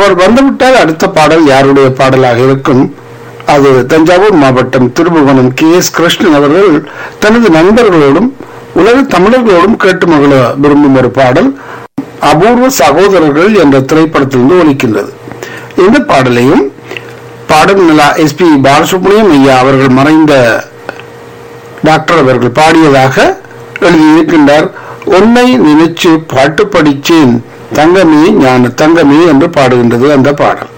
அவர் வந்துவிட்டால் அடுத்த பாடல் யாருடைய பாடலாக இருக்கும் அது தஞ்சாவூர் மாவட்டம் திருபுவனம் கே எஸ் கிருஷ்ணன் அவர்கள் தனது நண்பர்களோடும் உலக தமிழர்களோடும் கேட்டு மகள விரும்பும் ஒரு பாடல் அபூர்வ சகோதரர்கள் என்ற திரைப்படத்திலிருந்து ஒலிக்கின்றது இந்த பாடலையும் பாடல் நிலா எஸ் பி பாலசுப்ரமணியம் ஐயா அவர்கள் மறைந்த டாக்டர் அவர்கள் பாடியதாக எழுதியிருக்கின்றார் உன்னை நினைச்சு பாட்டு படிச்சேன் தங்கமே ஞான தங்கமே என்று பாடுகின்றது அந்த பாடல்